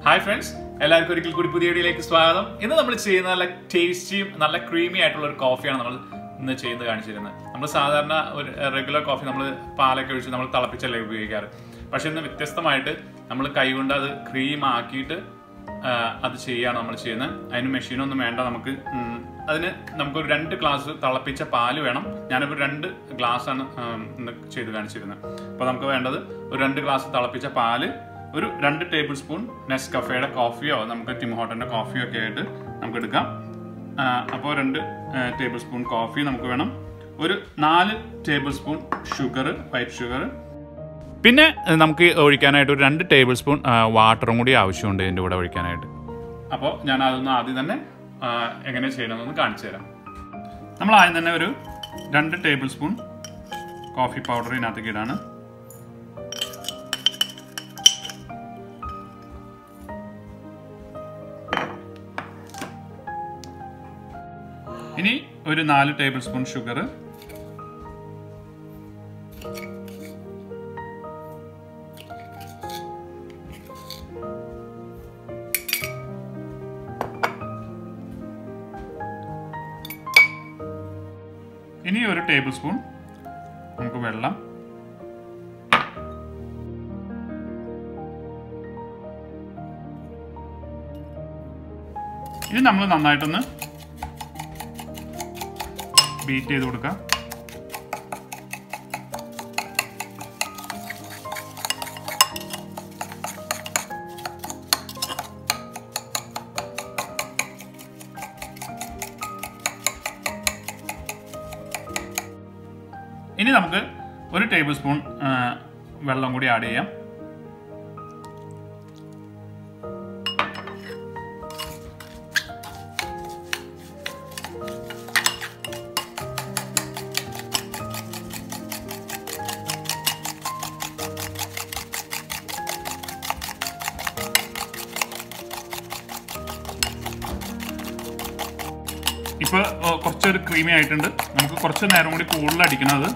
hi friends എല്ലാവർക്കും ഒരിക്കൽ കൂടി പുതിയ വീഡിയോയിലേക്ക് സ്വാഗതം ഇന്ന് നമ്മൾ ചെയ്യുന്ന നല്ല ടേസ്റ്റിയും നല്ല ക്രീമി ആയിട്ടുള്ള ഒരു കോഫിയാണ് നമ്മൾ ഇന്ന് ചെയ്ത് കാണിച്ചിരുന്നത് നമ്മൾ സാധാരണ ഒരു റെഗുലർ കോഫി നമ്മൾ പാലൊക്കെ ഒഴിച്ച് നമ്മൾ തിളപ്പിച്ചല്ലേ ഉപയോഗിക്കാറ് പക്ഷെ ഇന്ന് വ്യത്യസ്തമായിട്ട് നമ്മൾ കൈകൊണ്ട് അത് ക്രീം ആക്കിയിട്ട് ആ, അത് ചെയ്യാണ് നമ്മൾ ചെയ്യുന്നത് അതിന് മെഷീനൊന്നും വേണ്ട നമുക്ക് ഉം, അതിന് നമുക്കൊരു രണ്ട് ഗ്ലാസ് തിളപ്പിച്ച പാല് വേണം ഞാനിപ്പോൾ രണ്ട് ഗ്ലാസ് ആണ് ഉം, ഇന്ന് ചെയ്ത് കാണിച്ചിരുന്നത് അപ്പോൾ നമുക്ക് വേണ്ടത് ഒരു രണ്ട് ഗ്ലാസ് തിളപ്പിച്ച പാല് ഒരു രണ്ട് ടേബിൾ സ്പൂൺ നെസ് കഫേയുടെ കോഫിയോ നമുക്ക് ടിം ഹോട്ടൻ്റെ കോഫിയോ ഒക്കെ ആയിട്ട് നമുക്ക് എടുക്കാം അപ്പോൾ രണ്ട് ടേബിൾ സ്പൂൺ കോഫി നമുക്ക് വേണം ഒരു നാല് tablespoon sugar white sugar പിന്നെ ഏഹ്, നമുക്ക് ഒഴിക്കാനായിട്ട് ഒരു രണ്ട് ടേബിൾ സ്പൂൺ വാട്ടറും കൂടി ആവശ്യമുണ്ട് ഇതിൻ്റെ കൂടെ ഒഴിക്കാനായിട്ട് അപ്പോൾ ഞാൻ അതൊന്ന് ആദ്യം തന്നെ ആ, എങ്ങനെ ചെയ്യണമെന്ന് കാണിച്ചു തരാം നമ്മൾ ആദ്യം തന്നെ ഒരു രണ്ട് ടേബിൾ സ്പൂൺ കോഫി പൗഡർ ഇതിനകത്തേക്ക് ഇടാണ് ഇനി ഒരു നാല് ടേബിൾ സ്പൂൺ ഷുഗർ ഇനി ഒരു ടേബിൾ സ്പൂൺ നമുക്ക് വെള്ളം ഇനി നമ്മൾ നന്നായിട്ടൊന്ന് ബീറ്റ് ചെയ്ത് കൊടുക്കുക ഇനി നമുക്ക് ഒരു ടേബിൾ സ്പൂൺ ആ, വെള്ളം കൂടി ആഡ് ചെയ്യാം ഇപ്പൊ ഓ, കുറച്ചൊരു ക്രീമി ആയിട്ടുണ്ട് നമുക്ക് കുറച്ച് നേരം കൂടി കൂടുതൽ അടിക്കണത്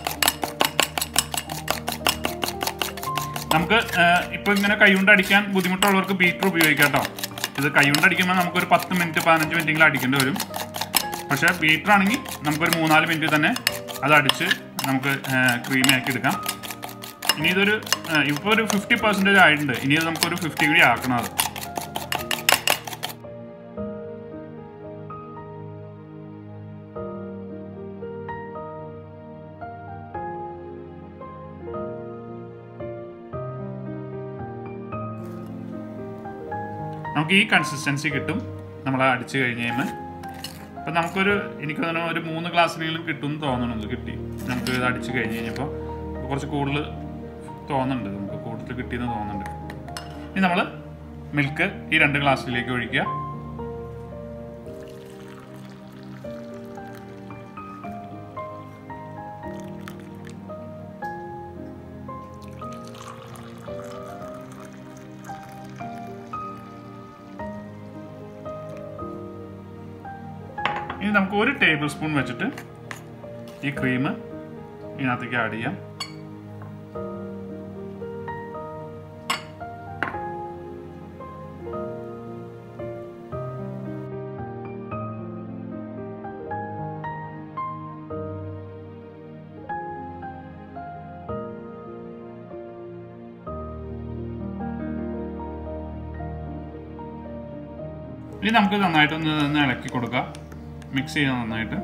നമുക്ക് ഇപ്പൊ ഇങ്ങനെ കൈകൊണ്ട് അടിക്കാൻ ബുദ്ധിമുട്ടുള്ളവർക്ക് ബീറ്റർ ഉപയോഗിക്കാം കേട്ടോ ഇത് കൈകൊണ്ട് അടിക്കുമ്പോൾ നമുക്കൊരു പത്ത് മിനിറ്റ് പതിനഞ്ച് മിനിറ്റെങ്കിലും അടിക്കേണ്ടി വരും പക്ഷേ ബീറ്റർ ആണെങ്കിൽ നമുക്കൊരു മൂന്നാല് മിനിറ്റ് തന്നെ അത് അടിച്ച് നമുക്ക് ക്രീമി ആക്കി എടുക്കാം ഇനി ഇതൊരു ഇപ്പോൾ ഒരു ഫിഫ്റ്റി പെർസെൻറ്റേജ് ആയിട്ടുണ്ട് ഇനി ഇത് നമുക്കൊരു ഫിഫ്റ്റി കൂടി ആക്കണം അത് നമുക്ക് ഈ കൺസിസ്റ്റൻസി കിട്ടും നമ്മൾ അടിച്ചു കഴിഞ്ഞ് കഴിയുമ്പോൾ അപ്പം നമുക്കൊരു എനിക്ക് തോന്നുന്നു ഒരു മൂന്ന് ഗ്ലാസ്സിനെങ്കിലും കിട്ടും എന്ന് തോന്നണത് കിട്ടി നമുക്ക് ഇത് അടിച്ചു കഴിഞ്ഞ് കഴിഞ്ഞപ്പോൾ കുറച്ച് കൂടുതൽ തോന്നുന്നുണ്ട് നമുക്ക് കൂടുതൽ കിട്ടിയെന്ന് തോന്നുന്നുണ്ട് ഇനി നമ്മൾ മിൽക്ക് ഈ രണ്ട് ഗ്ലാസ്സിലേക്ക് ഒഴിക്കുക ഇനി നമുക്ക് ഒരു ടേബിൾ സ്പൂൺ വെച്ചിട്ട് ഈ ക്രീം ഇതിനകത്തേക്ക് ആഡ് ചെയ്യാം ഇനി നമുക്ക് നന്നായിട്ടൊന്ന് ഒന്ന് ഇളക്കി കൊടുക്കാം മിക്സ് ചെയ്യാം നന്നായിട്ട്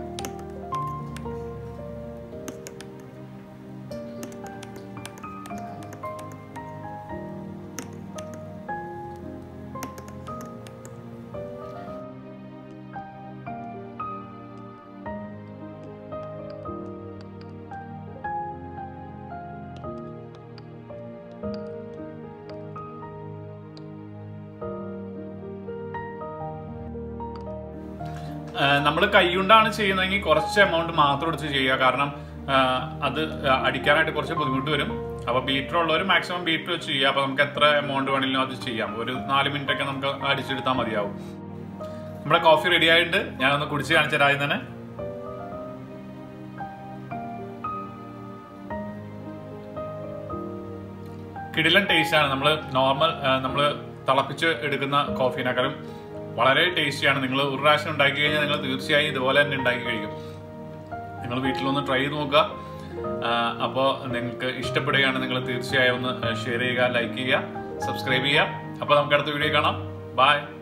നമ്മൾ കൈകൊണ്ടാണ് ചെയ്യുന്നതെങ്കിൽ കുറച്ച് എമൗണ്ട് മാത്രം എടുത്ത് ചെയ്യുക കാരണം ആ, അത് അടിക്കാനായിട്ട് കുറച്ച് ബുദ്ധിമുട്ട് വരും അപ്പൊ ബീറ്റർ ഉള്ളവർ മാക്സിമം ബീറ്റർ വെച്ച് ചെയ്യുക അപ്പൊ നമുക്ക് എത്ര എമൗണ്ട് വേണമെങ്കിലും അത് ചെയ്യാം ഒരു നാല് മിനിറ്റ് ഒക്കെ നമുക്ക് അടിച്ചെടുത്താൽ മതിയാവും നമ്മുടെ കോഫി റെഡി ആയിട്ട് ഞാനൊന്ന് കുടിച്ച് കാണിച്ചു തരാം തന്നെ കിടിലൻ ടേസ്റ്റ് ആണ് നമ്മൾ നോർമൽ നമ്മൾ തിളപ്പിച്ച് എടുക്കുന്ന കോഫീനേക്കാളും വളരെ ടേസ്റ്റിയാണ് നിങ്ങൾ ഒരു പ്രാവശ്യം ഉണ്ടാക്കി കഴിഞ്ഞാൽ നിങ്ങൾ തീർച്ചയായും ഇതുപോലെ തന്നെ ഉണ്ടാക്കി കഴിക്കും നിങ്ങൾ വീട്ടിലൊന്ന് ട്രൈ ചെയ്ത് നോക്കുക അപ്പോൾ നിങ്ങൾക്ക് ഇഷ്ടപ്പെടുകയാണ് നിങ്ങൾ തീർച്ചയായും ഒന്ന് ഷെയർ ചെയ്യുക ലൈക്ക് ചെയ്യുക സബ്സ്ക്രൈബ് ചെയ്യുക അപ്പോൾ നമുക്ക് അടുത്ത വീഡിയോ കാണാം ബൈ